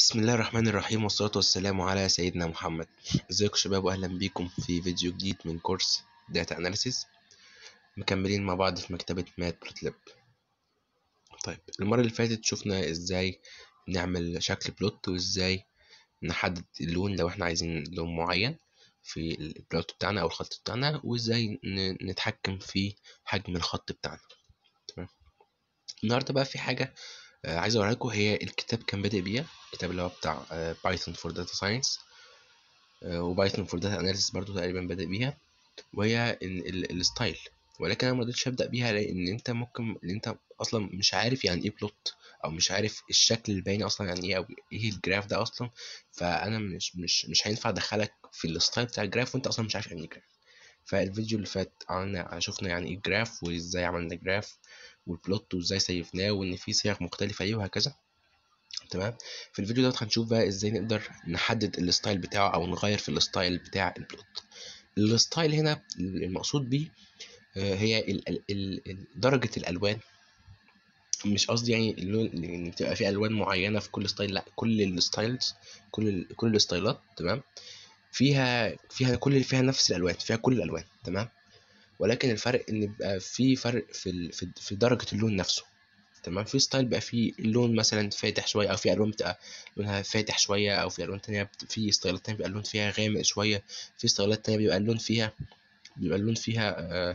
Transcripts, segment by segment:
بسم الله الرحمن الرحيم والصلاة والسلام على سيدنا محمد ازيكم شباب واهلا بيكم في فيديو جديد من كورس داتا اناليسيس مكملين مع بعض في مكتبة مات بلوتلاب طيب المرة اللي فاتت شفنا ازاي نعمل شكل بلوت وازاي نحدد اللون لو احنا عايزين لون معين في البلوت بتاعنا او الخط بتاعنا وازاي نتحكم في حجم الخط بتاعنا تمام النهارده بقى في حاجة آه عايز اوريها لكم هي الكتاب كان بادئ بيها الكتاب اللي هو بتاع بايثون فور داتا ساينس وبايثون فور داتا اناليسيس برضو تقريبا بادئ بيها وهي الستايل ولكن انا ما رضيتش ابدا بيها لان انت ممكن ان انت اصلا مش عارف يعني ايه بلوت او مش عارف الشكل البايني اصلا يعني ايه او ايه الجراف ده اصلا فانا مش مش مش هينفع ادخلك في الستايل بتاع الجراف وانت اصلا مش عارف يعني ايه جراف فالفيديو اللي فات عملنا شفنا يعني ايه جراف وازاي عملنا جراف والبلوت وازاي سيفناه وان في صيغ مختلفه ليه وهكذا تمام في الفيديو دوت هنشوف بقى ازاي نقدر نحدد الستايل بتاعه او نغير في الستايل بتاع البلوت الستايل هنا المقصود بيه هي ال ال ال درجة الألوان مش قصدي يعني اللون ان تبقى في الوان معينه في كل ستايل لا كل الستايلز كل ال كل الستايلات تمام فيها فيها كل اللي فيها نفس الالوان فيها كل الالوان تمام ولكن الفرق ان بيبقى في فرق في في درجه اللون نفسه تمام في ستايل بقى فيه اللون مثلا فاتح شويه او في الوان بتبقى لونها فاتح شويه او في الوان تانية في ستايلات تانية بيبقى اللون فيها غامق شويه في ستايلات تانية بيبقى اللون فيها بيبقى اللون فيها آه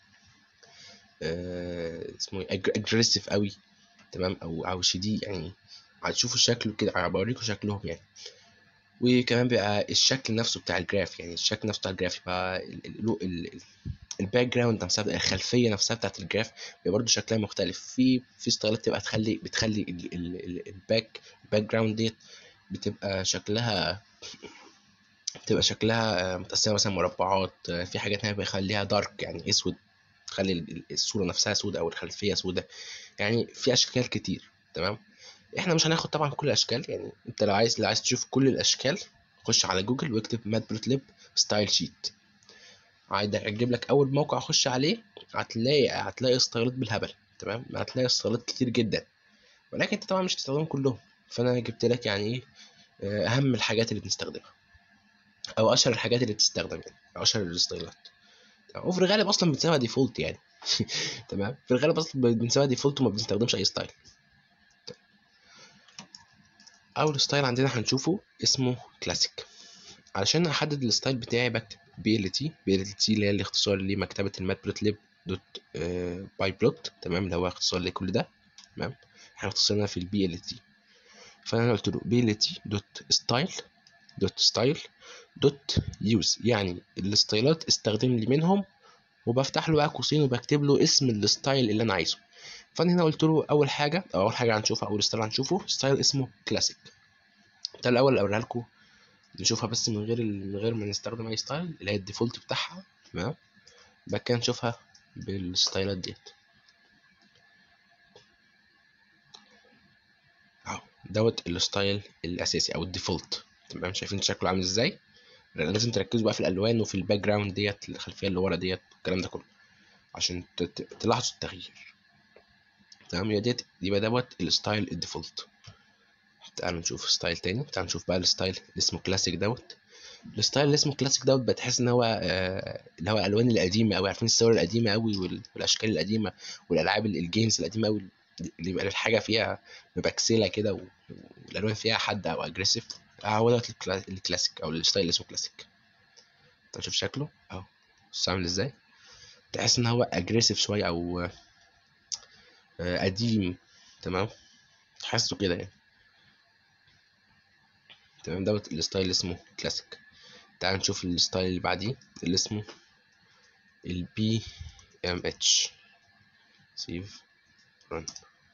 آه اسمه ايه اجريسيف قوي تمام او او شديد يعني هتشوفوا شكله كده بوريكم شكلهم يعني وكمان بيبقى الشكل نفسه بتاع الجراف يعني الشكل نفسه بتاع الجراف يبقى الباك جراوند نفسها الخلفيه نفسها بتاعت الجراف بيبقى برضه شكلها مختلف في في ستايلات تبقى تخلي بتخلي الباك الباك جراوند ديت بتبقى شكلها بتبقى شكلها متقسمه مثلا مربعات في حاجات هنا بيخليها دارك يعني اسود تخلي الصوره نفسها سوداء او الخلفيه سوداء يعني في اشكال كتير تمام احنا مش هناخد طبعا كل الاشكال يعني انت لو عايز لو عايز تشوف كل الاشكال خش على جوجل واكتب ماتبلوتليب ستايل شيت هيجيب لك اول موقع خش عليه هتلاقي هتلاقي ستايلات بالهبل تمام هتلاقي ستايلات كتير جدا ولكن انت طبعا مش هتستخدمهم كلهم فانا جبت لك يعني ايه اهم الحاجات اللي بنستخدمها او اشهر الحاجات اللي بتستخدم يعني اشهر الستايلات وفي الغالب اصلا بنسيبها ديفولت يعني تمام في الغالب اصلا بنسيبها ديفولت وما بنستخدمش اي ستايل اول ستايل عندنا هنشوفه اسمه كلاسيك علشان احدد الستايل بتاعي بكتب بي ال تي بي ال تي اللي هي الاختصار لمكتبه الماتبلوتليب دوت باي بلوت تمام اللي هو اختصار لكل ده تمام احنا اختصرنا في البي ال تي فانا قلت له بي ال تي دوت ستايل دوت ستايل دوت يوز يعني الستايلات استخدم لي منهم وبفتح له بقى قوسين وبكتب له اسم الستايل اللي انا عايزه فانا هنا قلت له اول حاجه او اول حاجه هنشوفها اول ستايل هنشوفه ستايل اسمه كلاسيك ده الاول اوريها لكم نشوفها بس من غير من غير ما نستخدم اي ستايل اللي هي الديفولت بتاعها تمام بعد كده نشوفها بالستايلات ديت اهو دوت الستايل الاساسي او الديفولت تمام شايفين شكله عامل ازاي لازم تركزوا بقى في الالوان وفي الباك جراوند ديت الخلفيه اللي ورا ديت الكلام ده كله عشان تلاحظوا التغيير تمام يبقى ديت يبقى دوت الستايل الديفولت تعالوا نشوف ستايل تاني تعالوا نشوف بقى الستايل اللي اسمه كلاسيك دوت الستايل اللي اسمه كلاسيك دوت بتحس ان هو آه اللي هو الالوان القديمه قوي عارفين الصور القديمه قوي والاشكال القديمه والالعاب الجيمز القديمه قوي اللي يبقى الحاجه فيها مبكسله كده والالوان فيها حاده او اجريسيف هو دوت الكلاسيك او الستايل اللي اسمه كلاسيك طب شوف شكله اهو بص عامل ازاي تحس ان هو اجريسيف شويه او آه قديم تمام تحسه كده يعني تمام دوت الستايل اللي اسمه كلاسيك تعال نشوف الستايل اللي بعديه اللي اسمه البي ام اتش سيف رن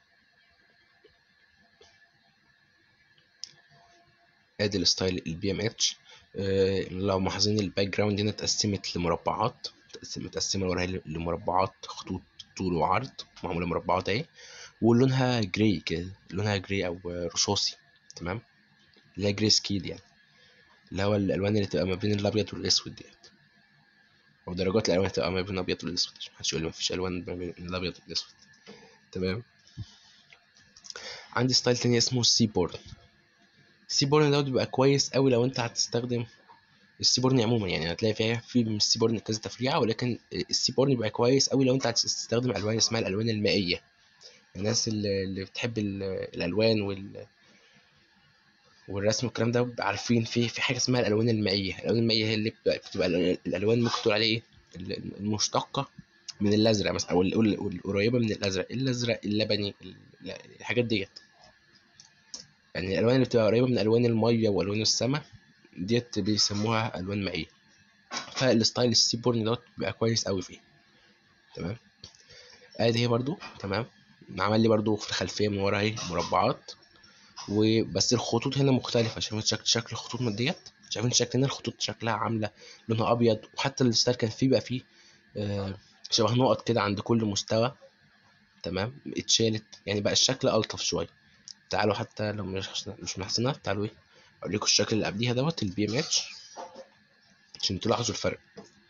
ادي الستايل البي ام اتش لو ملاحظين الباك جراوند هنا اتقسمت لمربعات متقسمه وراها لمربعات خطوط طول وعرض معموله مربعات اهي ولونها جراي كده لونها جراي او رصاصي تمام اللي هي جراي سكيل يعني اللي هو الالوان اللي تبقى ما بين الابيض والاسود ديت او درجات الالوان تبقى ما بين الابيض والاسود عشان محدش يقول لي مفيش الوان ما بين الابيض والاسود تمام عندي ستايل تاني اسمه سي بورن السيبورن دوت بيبقى كويس قوي لو انت هتستخدم السيبورن عموما يعني هتلاقي فيها في من السيبورن كذا تفريعه ولكن السيبورن بيبقى كويس قوي لو انت هتستخدم الوان اسمها الالوان المائيه الناس اللي اللي بتحب ال- الالوان وال والرسم والكلام ده عارفين في في حاجه اسمها الالوان المائيه الالوان المائيه هي اللي بتبقى, بتبقى ال- الالوان ممكن تقول عليه ايه ال- المشتقه من الازرق مثلا او ال- ال- القريبه من الازرق الازرق اللبني ال- الحاجات ديت يعني الالوان اللي بتبقى قريبه من الوان الميه والوان السماء ديت بيسموها الوان مائيه فالستايل السيبورن دوت بيبقى كويس قوي فيه تمام ادي هي برضو تمام عمل لي برضو في الخلفيه من ورا اهي مربعات وبس الخطوط هنا مختلفه شايفين شكل شكل الخطوط من ديت شايفين شكل هنا الخطوط شكلها عامله لونها ابيض وحتى الستايل كان فيه بقى فيه آه شبه نقط كده عند كل مستوى تمام اتشالت يعني بقى الشكل الطف شويه تعالوا حتى لو مش مش محسنة تعالوا ايه اوريكم الشكل اللي قبليها دوت البي ام اتش عشان تلاحظوا الفرق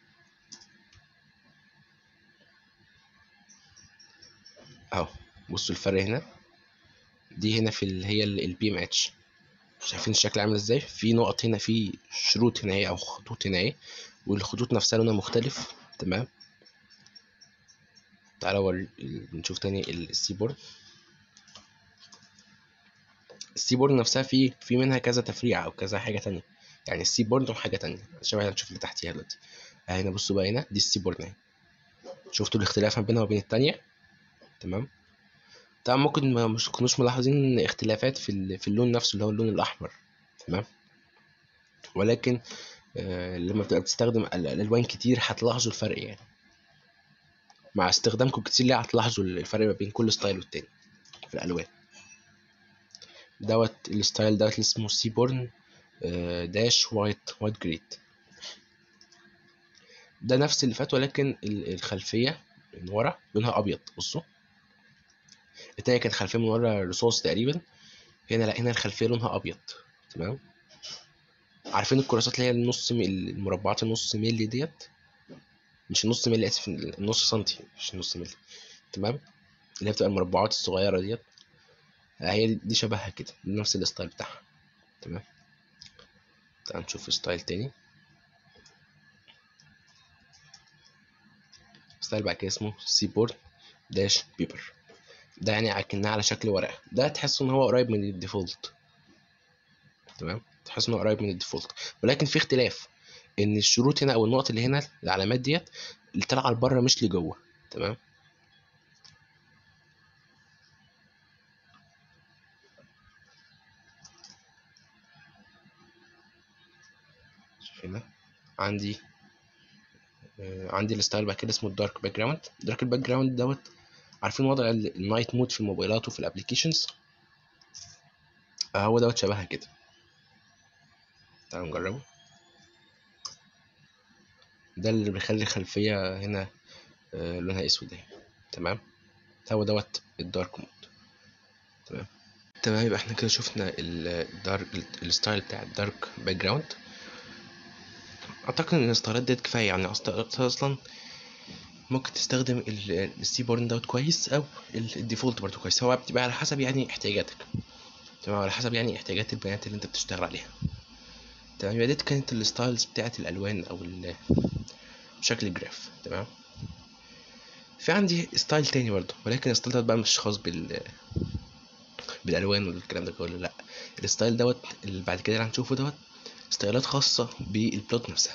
اهو بصوا الفرق هنا دي هنا في اللي هي البي ام اتش شايفين الشكل عامل ازاي في نقط هنا في شروط هنا ايه او خطوط هنا ايه والخطوط نفسها لونها مختلف تمام تعالوا وري- نشوف تاني السيبورد السيبورد نفسها في في منها كذا تفريعة او كذا حاجة تانية يعني السيبورد وحاجة تانية شبه هنشوف اللي تحتيها دلوقتي اهي هنا بصوا بقى هنا دي السيبورد اهي شفتوا الاختلاف ما بينها وبين التانية تمام طبعا ممكن ما مش تكونوش ملاحظين اختلافات في ال- في اللون نفسه اللي هو اللون الاحمر تمام ولكن آه لما بتبقى بتستخدم ال- الالوان كتير هتلاحظوا الفرق يعني مع استخدامكم كتير ليه هتلاحظوا الفرق ما بين كل ستايل والتاني في الالوان دوت الستايل دوت اللي اسمه سيبورن آه، داش وايت وايت جريد ده نفس اللي فات ولكن ال- الخلفية من ورا لونها أبيض بصوا التانية كانت خلفية من ورا رصاص تقريبا هنا لا هنا الخلفية لونها أبيض تمام عارفين الكراسات اللي هي النص ميل المربعات النص ميلي ديت مش النص ميلي آسف النص سنتي مش النص ميلي تمام اللي هي بتبقى المربعات الصغيرة ديت آه، هي دي شبهها كده نفس الستايل بتاعها تمام تعال نشوف ستايل تاني ستايل بعد كده اسمه سيبورد داش بيبر ده يعني اكنها على شكل ورقة ده تحس ان هو قريب من الديفولت تمام تحس ان هو قريب من الديفولت ولكن في اختلاف ان الشروط هنا او النقط اللي هنا العلامات ديت اللي طالعه لبره مش لجوه تمام شوف هنا عندي آه، عندي الستايل بعد كده اسمه الدارك باك جراوند الدارك باك جراوند دوت عارفين وضع ال- النايت مود في الموبايلات وفي الابليكيشنز آه، هو دوت شبهها كده تعالوا نجربه ده اللي بيخلي الخلفية هنا آه، لونها اسود اهي تمام هو دوت الدارك مود تمام تمام يبقى احنا كده شفنا الدارك الستايل بتاع الدارك باك جراوند اعتقد ان الستايلات ديت كفايه يعني أصلا- اصلا ممكن تستخدم ال- السيبورن دوت كويس او ال- الديفولت برضو كويس هو بتبقى على حسب يعني احتياجاتك تمام على حسب يعني احتياجات البيانات اللي انت بتشتغل عليها تمام يبقى ديت كانت الستايلز بتاعت الالوان او ال- شكل الجراف تمام في عندي ستايل تاني برضو ولكن الستايل دوت بقى مش خاص بال بالالوان والكلام ده كله لا الستايل دوت اللي بعد كده اللي هنشوفه دوت ستايلات خاصة بالبلوت نفسها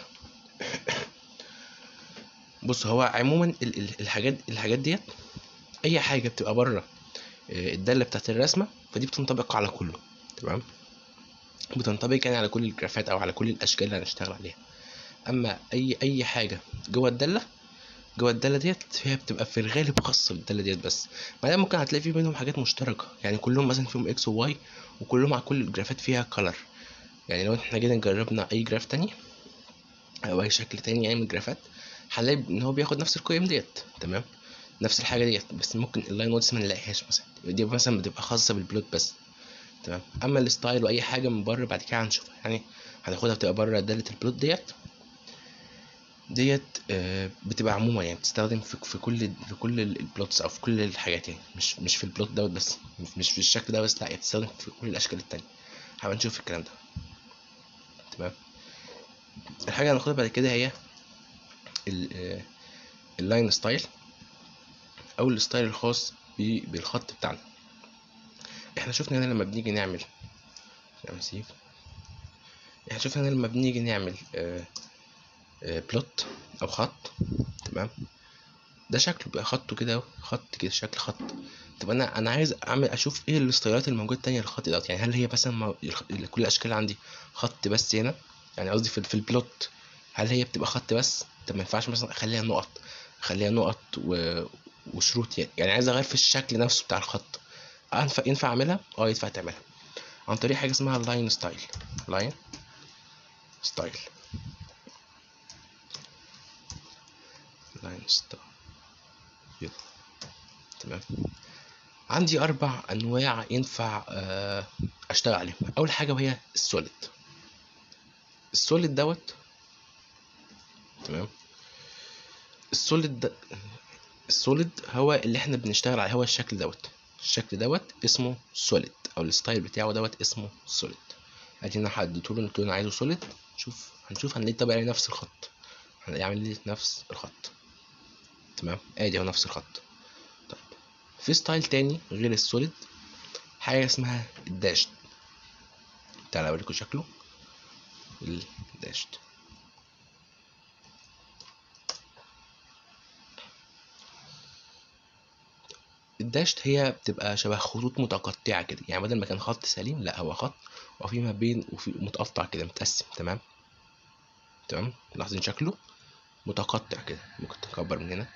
بص هو عموما ال- ال- الحاجات الحاجات ديت اي حاجة بتبقى بره آه، الدالة بتاعت الرسمة فدي بتنطبق على كله تمام بتنطبق يعني على كل الجرافات او على كل الاشكال اللي هنشتغل عليها اما اي اي حاجة جوه الدالة جوه الدالة ديت هي بتبقى في الغالب خاصة بالدالة ديت بس بعدين ممكن هتلاقي في بينهم حاجات مشتركة يعني كلهم مثلا فيهم اكس وواي وكلهم على كل الجرافات فيها كلر يعني لو احنا جينا جربنا اي جراف تاني او اي شكل تاني يعني من الجرافات هنلاقي ان هو بياخد نفس القيم ديت تمام نفس الحاجه ديت بس ممكن اللاين نوتس ما نلاقيهاش مثلا دي مثلا بتبقى خاصه بالبلوت بس تمام اما الستايل واي حاجه من بره بعد كده هنشوفها يعني هناخدها بتبقى بره داله البلوت ديت ديت آه، بتبقى عموما يعني بتستخدم في, في كل في كل البلوتس او في كل الحاجات يعني مش مش في البلوت دوت بس مش- مش في الشكل ده بس لا هي بتستخدم في كل الاشكال التانية هبقى نشوف الكلام ده تمام الحاجة اللي هناخدها بعد كده هي ال- آه، اللاين ستايل او الستايل الخاص ب- بالخط بتاعنا احنا شفنا هنا لما بنيجي نعمل نعمل سيف احنا شفنا هنا لما بنيجي نعمل آه، آه، بلوت او خط تمام ده شكله بيبقى خطه كده أهو، خط كده شكل خط طب انا انا عايز اعمل اشوف ايه الاستايلات الموجوده التانية للخط دوت يعني هل هي مثلا ما- الخ- كل الاشكال اللي عندي خط بس هنا يعني قصدي في, في البلوت هل هي بتبقى خط بس طب ما ينفعش مثلا اخليها نقط اخليها نقط و... وشروط يعني يعني عايز اغير في الشكل نفسه بتاع الخط ينفع ينفع اعملها اه ينفع تعملها عن طريق حاجه اسمها لاين ستايل لاين ستايل لاين ستايل تمام عندي اربع انواع ينفع آه، اشتغل عليهم اول حاجه وهي السوليد السوليد دوت تمام السوليد ده السوليد هو اللي احنا بنشتغل عليه هو الشكل دوت الشكل دوت اسمه سوليد او الستايل بتاعه دوت اسمه سوليد ادي انا حددته له قلت له انا عايزه سوليد شوف هنشوف هنلاقيه طبعا نفس الخط هنلاقيه عامل لي نفس الخط تمام ادي هو نفس الخط طيب في ستايل تاني غير السوليد حاجه اسمها الداشد تعالى اوريكم شكله الداشد الداشت هي بتبقى شبه خطوط متقطعة كده يعني بدل ما كان خط سليم لا هو خط وفي ما بين وفي متقطع كده متقسم تمام تمام ملاحظين شكله متقطع كده ممكن تكبر من هنا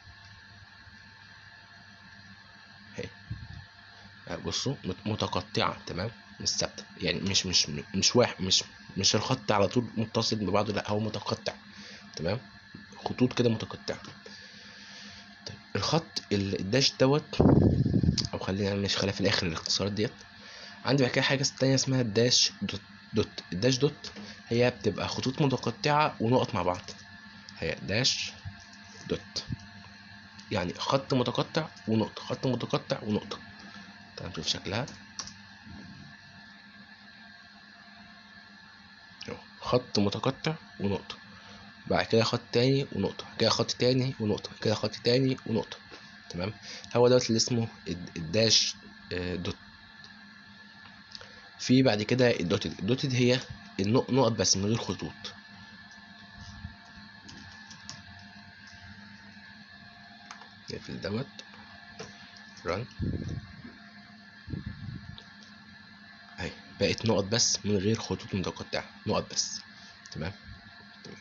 اهي آه، بصوا مت- متقطعة تمام مش ثابتة يعني مش مش مش واحد مش مش الخط على طول متصل ببعضه لا هو متقطع تمام خطوط كده متقطعة طيب الخط ال- الداش دوت او خلينا مش خليها في الاخر الاختصارات ديت عندي بعد كده حاجه تانية اسمها الداش دوت دوت الداش دوت هي بتبقى خطوط متقطعه ونقط مع بعض هي داش دوت يعني خط متقطع ونقطه خط متقطع ونقطه تعال نشوف شكلها أهو، خط متقطع ونقطه بعد كده خط تاني ونقطه بعد كده خط تاني ونقطه بعد كده خط تاني ونقطه تمام هو دوت اللي اسمه الد- الداش آه، دوت في بعد كده الدوتد الدوتد هي النق- نقط بس من غير خطوط نقفل دوت ران اهي بقت نقط بس من غير خطوط متقطعة نقط بس تمام تمام.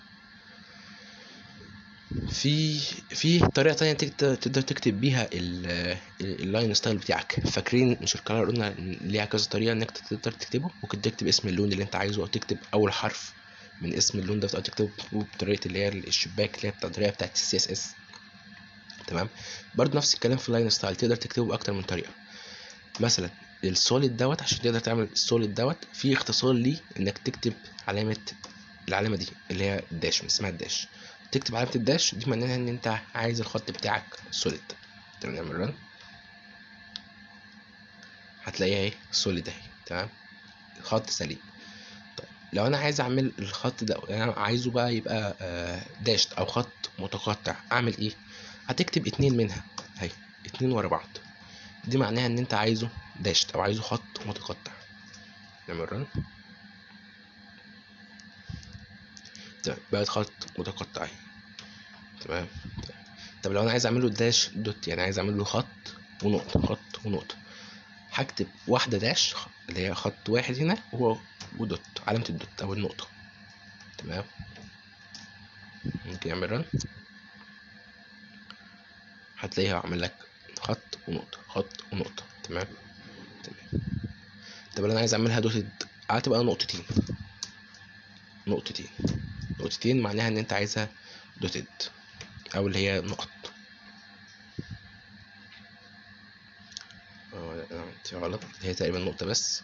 في في طريقة تانية تقدر تقدر تكتب بيها ال- ال- اللاين ستايل بتاعك فاكرين مش الكلام قلنا إن ليها كذا طريقة انك تقدر تكتبه ممكن تكتب اسم اللون اللي انت عايزه او تكتب اول حرف من اسم اللون ده او تكتبه بطريقة اللي هي الشباك اللي هي بتاع- الطريقة بتاعت السي اس اس تمام برضه نفس الكلام في اللاين ستايل تقدر تكتبه باكتر من طريقة مثلا السوليد دوت عشان تقدر تعمل السوليد دوت في اختصار ليه انك تكتب علامة العلامة دي اللي هي الداش اسمها الداش تكتب علامة الداش دي معناها ان انت عايز الخط بتاعك سوليد تمام نعمل رن هتلاقيها اهي سوليد اهي تمام خط سليم طيب لو انا عايز اعمل الخط ده يعني انا عايزه بقى يبقى آه، داشت او خط متقطع اعمل ايه هتكتب اتنين منها اهي اتنين ورا بعض دي معناها ان انت عايزه داشت او عايزه خط متقطع نعمل رن تمام بقت خط متقطع اهي تمام طب لو انا عايز اعمله داش دوت يعني عايز اعمل له خط ونقطة خط ونقطة هكتب واحدة داش اللي هي خط واحد هنا وهو ودوت علامة الدوت او النقطة تمام ممكن اعمل رن هتلاقيها عامل لك خط ونقطة خط ونقطة تمام تمام طب لو انا عايز اعملها دوتد هتبقى نقطتين نقطتين نقطتين معناها ان انت عايزها دوتد او اللي هي نقط اه لا، انا عملت غلط هي تقريبا نقطة بس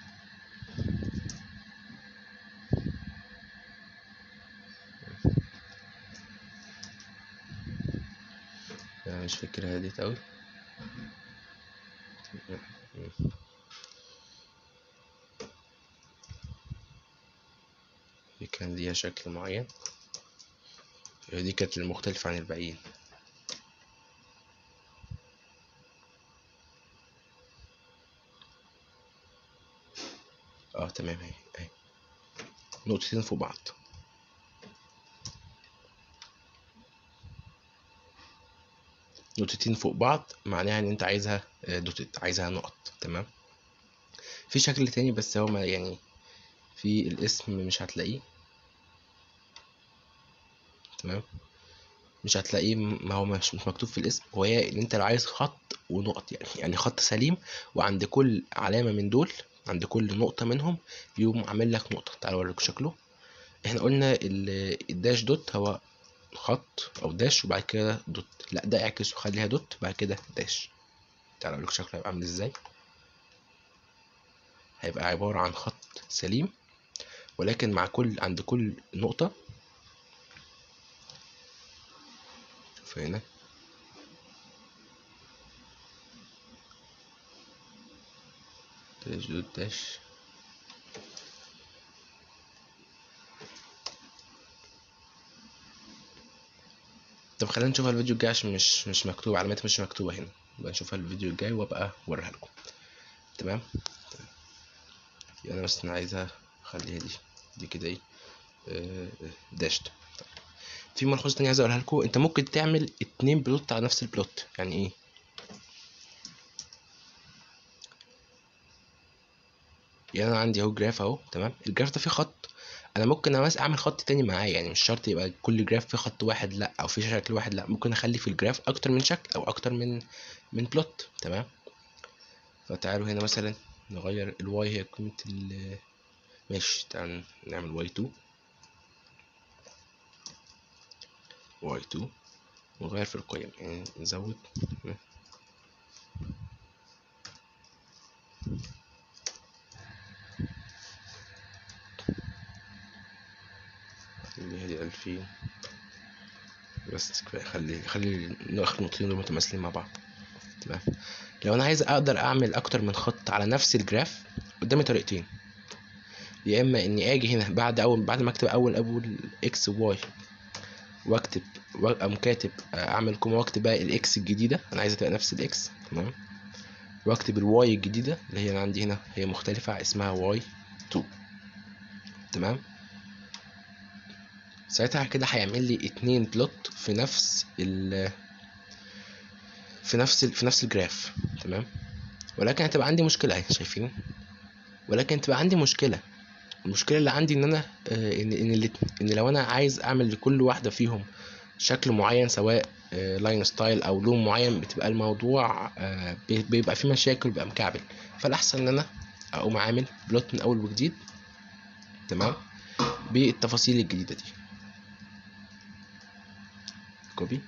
انا مش فاكرها ديت اوي كان ليها شكل معين دي كانت المختلفة عن الباقيين اه تمام اهي اهي نقطتين فوق بعض نقطتين فوق بعض معناها ان انت عايزها دوتت عايزها نقط تمام في شكل تاني بس هو ما يعني في الاسم مش هتلاقيه تمام مش هتلاقيه ما هو مش مش مكتوب في الاسم هو هي ان انت لو عايز خط ونقط يعني يعني خط سليم وعند كل علامة من دول عند كل نقطة منهم يقوم عامل لك نقطة تعال اوريك شكله احنا قلنا الداش دوت هو خط او داش وبعد كده دوت لا ده اعكس وخليها دوت بعد كده داش تعال اوريك شكله هيبقى عامل ازاي هيبقى عبارة عن خط سليم ولكن مع كل عند كل نقطة شوف هنا داش دوت داش طب خلينا نشوفها الفيديو الجاي عشان مش مش مكتوب علامات مش مكتوبة هنا يبقى نشوفها الفيديو الجاي وابقى اوريها لكم تمام يبقى انا بس انا عايزها اخليها دي دي كده ايه داشت طيب. في ملحوظة تانية عايز اقولها لكم انت ممكن تعمل اتنين بلوت على نفس البلوت يعني ايه يعني انا عندي اهو جراف اهو تمام الجراف ده فيه خط انا ممكن بس اعمل خط تاني معاه يعني مش شرط يبقى كل جراف فيه خط واحد لا او فيه شكل واحد لا ممكن اخلي في الجراف اكتر من شكل او اكتر من من بلوت تمام فتعالوا هنا مثلا نغير الواي هي قيمة ال ماشي تعال نعمل واي تو واي تو ونغير في القيم يعني نزود اللي هي ألفين بس كفاية خلي خلي النقطتين دول متماثلين مع بعض تمام لو انا عايز اقدر اعمل اكتر من خط على نفس الجراف قدامي طريقتين يا اما اني اجي هنا بعد اول بعد ما اكتب اول اول اكس وواي واكتب واقوم كاتب اعمل كوما واكتب بقى الاكس الجديده انا عايزها تبقى نفس الاكس تمام واكتب الواي الجديده اللي هي انا عندي هنا هي مختلفه اسمها واي 2 تمام ساعتها كده هيعمل لي اتنين بلوت في نفس ال في نفس ال... في نفس الجراف تمام ولكن هتبقى عندي مشكله اهي شايفين ولكن هتبقى عندي مشكله المشكله اللي عندي ان انا آه ان ان, اللي... إن لو انا عايز اعمل لكل واحده فيهم شكل معين سواء آه لاين ستايل او لون معين بتبقى الموضوع آه بيبقى فيه مشاكل بيبقى مكعبل فالاحسن ان انا اقوم عامل بلوت من اول وجديد تمام بالتفاصيل الجديده دي كوبي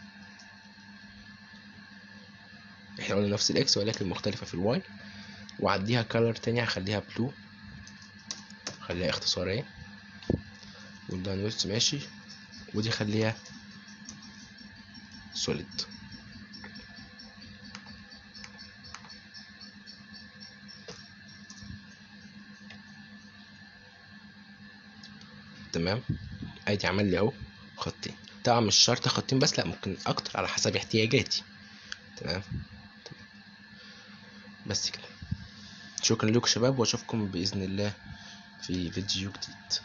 احنا قلنا نفس الاكس ولكن مختلفة في الواي وعديها كالر تاني هخليها بلو خليها اختصارية واللاين ويست ماشي ودي خليها سوليد تمام ادي عمل لي اهو خطين طبعا مش شرط خطين بس لا ممكن اكتر على حسب احتياجاتي تمام بس كده شكرا لكم شباب واشوفكم باذن الله في فيديو جديد